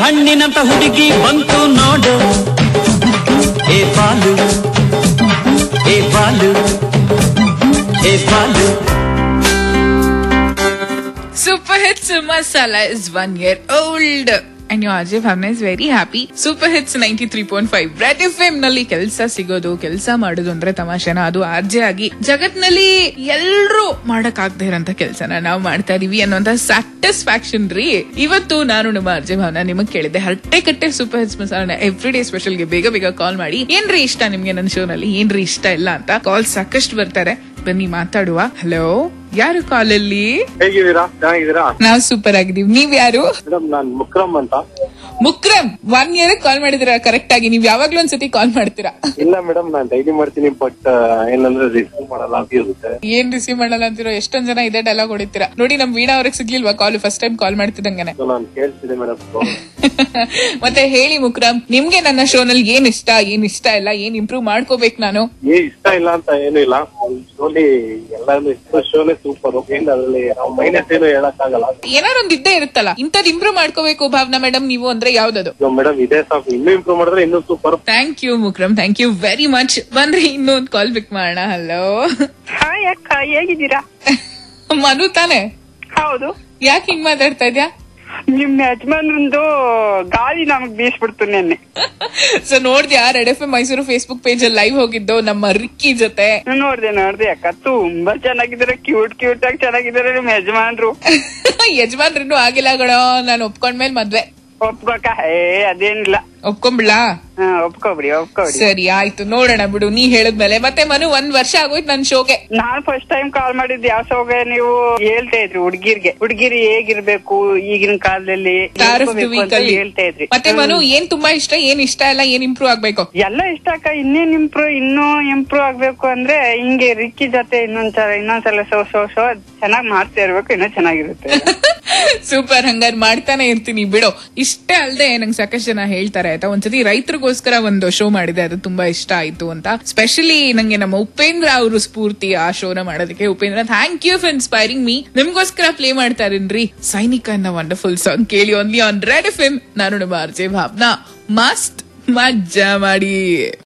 ಹಣ್ಣಿನಂತ ಹುಡುಗಿ ಬಂತು ನೋಡು ಏ ಪಾಲು ಏ ಪಾಲು ಏ ಪಾಲು Super Hits Masala is one year old. And your Ajay Bhavna is very happy. Super Hits 93.5. Red FM ನಲ್ಲಿ ಕೆಲಸ ಸಿಗೋದು ಕೆಲಸ ಮಾಡೋದು ಅಂದ್ರೆ ತಮಾಷೆನ ಅದು ಆರ್ಜೆ ಆಗಿ ಜಗತ್ನಲ್ಲಿ ಎಲ್ರೂ ಮಾಡಕ್ ಆಗದೆ ಇರೋಂತ ಕೆಲಸನ ನಾವು ಮಾಡ್ತಾ ಇದೀವಿ ಅನ್ನೋಂತ ಸ್ಯಾಟಿಸ್ಫ್ಯಾಕ್ಷನ್ ರೀ ಇವತ್ತು ನಾನು ನಮ್ಮ ಅರ್ಜೆ ಭಾವನ ನಿಮಗ್ ಕೇಳಿದ್ದೆ ಹರಟೆ ಕಟ್ಟೆ super hits masala every day ಸ್ಪೆಷಲ್ಗೆ ಬೇಗ ಬೇಗ ಕಾಲ್ ಮಾಡಿ ಏನ್ರಿ ಇಷ್ಟ ನಿಮ್ಗೆ ನನ್ನ ಶೋನಲ್ಲಿ ಏನ್ರಿ ಇಷ್ಟ ಇಲ್ಲ ಅಂತ ಕಾಲ್ ಸಾಕಷ್ಟು ಬರ್ತಾರೆ ಬನ್ನಿ ಮಾತಾಡುವ ಹಲೋ ಯಾರು ಕಾಲಲ್ಲಿ ಹೇಗಿದ್ದೀರಾ ಚೆನ್ನಾಗಿದ್ದೀರಾ ನಾವ್ ಸೂಪರ್ ಆಗಿದೀವಿ ನೀವ್ ಯಾರು ಮೇಡಮ್ ನಾನ್ ಮುಕ್ರಮ್ ಅಂತ ಮುಕ್ರಮ್ ಒನ್ ಇಯರ್ ಕಾಲ್ ಮಾಡಿದಿರಾ ಕರೆಕ್ಟ್ ಆಗಿ ನೀವ್ ಯಾವಾಗ್ಲೂ ಒಂದ್ಸತಿ ಕಾಲ್ ಮಾಡ್ತೀರಾ ಇಲ್ಲ ಮೇಡಮ್ ನಾನ್ ಡೈಲಿ ಮಾಡ್ತೀನಿ ಬಟ್ ಏನಂದ್ರೆ ರಿಸೀವ್ ಮಾಡಲ್ಲ ಅಂತ ಇರುತ್ತೆ ಏನ್ ರಿಸೀವ್ ಮಾಡಲ್ಲ ಅಂತಿರೋ ಎಷ್ಟೊಂದ್ ಜನ ಇದೇ ಡೈಲಾಗ್ ಹೊಡಿತೀರಾ ನೋಡಿ ನಮ್ ವೀಣಾ ಅವ್ರಿಗೆ ಸಿಗ್ಲಿಲ್ವಾ ಕಾಲ್ ಫಸ್ಟ್ ಟೈಮ್ ಕಾಲ್ ಮಾಡ್ತಿದ್ದಂಗನೆ ಸೊ ನಾನು ಕೇಳ್ತಿದ್ದೆ ಮೇಡಮ್ ಮತ್ತೆ ಹೇಳಿ ಮುಕ್ರಮ್ ನಿಮ್ಗೆ ನನ್ನ ಶೋನಲ್ಲಿ ಏನ್ ಇಷ್ಟ ಏನ್ ಇಷ್ಟ ಇಲ್ಲ ಏನ್ ಇಂಪ್ರೂವ್ ಮಾಡ್ಕೋಬೇಕು ನಾನು ಏ ಇಷ್ಟ ಇಲ್ಲ ಅಂತ ಏನು ಇಲ್ಲ ಶೋಲಿ ಎಲ್ಲಾನು ಇಷ್ಟ ಶೋನೇ ಸೂಪರ್ ಏನ್ ಅದ್ರಲ್ಲಿ ನಾವು ಮೈನಸ್ ಏನು ಹೇಳಕ್ ಆಗಲ್ಲ ಏನಾರು ಒಂದ್ ಇದ್ದೇ ಇರುತ್ತಲ್ಲ ಇಂಥದ್ ಇಂಪ್ರೂವ್ ಮಾಡ್ಕೋಬೇಕು ಭಾವನಾ ಮೇಡಮ್ ನೀವು ಅಂದ್ರೆ ಯಾವ್ದದು ಮೇಡಮ್ ಇದೇ ಸಾಕು ಇನ್ನೂ ಇಂಪ್ರೂವ್ ಮಾಡಿದ್ರೆ ಇನ್ನೂ super thank you Mukram thank you very much ಬಂದ್ರಿ ಇನ್ನೊಂದ್ ಕಾಲ್ ಪಿಕ್ ಮಾಡೋಣ ಹಲೋ ಹಾಯ್ ಅಕ್ಕ ಹೇಗಿದ್ದೀರಾ ಮನು ತಾನೆ ಹೌದು ಯಾಕೆ ಹಿಂಗ್ ಮಾತಾಡ್ತಾ ಇದ್ಯಾ ನಿಮ್ ಯಜಮಾನ್ರಂದು ಗಾಳಿ ನಮಗ್ ಬೀಸ್ಬಿಡ್ತು ನಿನ್ನೆ ಸೊ ನೋಡ್ದ್ಯಾ red F Mysuru Facebook page ಅಲ್ಲಿ ಲೈವ್ ಹೋಗಿದ್ದು ನಮ್ಮ ರಿಕ್ಕಿ ಜೊತೆ ನೋಡ್ದೆ ನೋಡ್ದೆ ಅಕ್ಕ ತುಂಬಾ ಚೆನ್ನಾಗಿದ್ದಾರೆ ಕ್ಯೂಟ್ ಕ್ಯೂಟ್ ಆಗಿ ಚೆನ್ನಾಗಿದ್ದಾರೆ ನಿಮ್ ಯಜಮಾನ್ರು ಯಜಮಾನ್ರಿನ್ನೂ ಆಗಿಲ್ಲ ಕಣೋ ನಾನು ಒಪ್ಕೊಂಡ್ಮೇಲೆ ಮದ್ವೆ ಒಪ್ಕೋಕ ಏ ಅದೇನಿಲ್ಲ ಒಪ್ಕೊಂಬಿಡ್ಲಾ ಹಾ ಒಪ್ಕೊಬಿಡಿ ಒಪ್ಕೊಬಿಡಿ ಸರಿ ಆಯ್ತು ನೋಡೋಣ ಬಿಡು ನೀ ಹೇಳಿದ್ಮೇಲೆ ಮತ್ತೆ ಮನು ಒಂದ್ ವರ್ಷ ಆಗೋಯ್ತು ನನ್ ಶೋಗೆ ನಾನ್ ಫಸ್ಟ್ ಟೈಮ್ ಕಾಲ್ ಮಾಡಿದ್ದು ಯಾವ ಸೋಗೆ ನೀವು ಹೇಳ್ತಾ ಇದ್ರಿ ಹುಡ್ಗಿರ್ಗೆ ಹುಡ್ಗಿರು ಹೇಗಿರ್ಬೇಕು ಈಗಿನ ಕಾಲದಲ್ಲಿ ತಾರಫ್ ಹೇಳ್ಕೋಬೇಕು ಅಂತ ವೀಕಲ್ಲಿ ಹೇಳ್ತಾ ಇದ್ರಿ ಮತ್ತೆ ಮನು ಏನ್ ತುಂಬಾ ಇಷ್ಟ ಏನ್ ಇಷ್ಟ ಇಲ್ಲ ಏನ್ ಇಂಪ್ರೂವ್ ಆಗ್ಬೇಕು ಎಲ್ಲ ಇಷ್ಟ ಅಕ್ಕ ಇನ್ನೇನ್ ಇಂಪ್ರೂವ್ ಇನ್ನೂ ಇಂಪ್ರೂವ್ ಆಗ್ಬೇಕು ಅಂದ್ರೆ ಹಿಂಗೆ ರಿಕ್ಕಿ ಜೊತೆ ಇನ್ನೊಂದ್ಸಲ ಇನ್ನೊಂದ್ಸಲ ಶೋ ಶೋ ಶೋ ಚೆನ್ನಾಗ್ ಮಾಡ್ತಾ ಇರ್ಬೇಕು ಇನ್ನೂ ಚೆನ್ನಾಗಿರುತ್ತೆ ಸೂಪರ್ ಹಂಗಾರ್ ಮಾಡ್ತಾನೆ ಇರ್ತೀನಿ ಬಿಡು ಇಷ್ಟೇ ಅಲ್ದೆ ನಂಗೆ ಸಾಕಷ್ಟು ಜನ ಹೇಳ್ತಾರೆ ಆಯ್ತಾ ಒಂದ್ಸತಿ ರೈತರಿಗೋಸ್ಕರ ಒಂದು ಶೋ ಮಾಡಿದೆ ಅದು ತುಂಬಾ ಇಷ್ಟ ಆಯ್ತು ಅಂತ ಸ್ಪೆಷಲಿ ನಂಗೆ ನಮ್ಮ ಉಪೇಂದ್ರ ಅವರು ಸ್ಫೂರ್ತಿ ಆ ಶೋನ ಮಾಡೋದಕ್ಕೆ Upendra thank you for inspiring me ನಿಮ್ಗೋಸ್ಕರ ಪ್ಲೇ ಮಾಡ್ತಾ ಇರೇನ್ರಿ ಸೈನಿಕ ಅನ್ನೋ ವಂಡರ್ಫುಲ್ ಸಾಂಗ್ ಕೇಳಿ ಓನ್ಲಿ ಆನ್ ರೆಡ್ ಎಫ್ ನಾನು ನಮ್ಮ ಆರ್ಜೆ ಭಾವನಾ ಮಸ್ತ್ ಮಜ್ಜಾ ಮಾಡಿ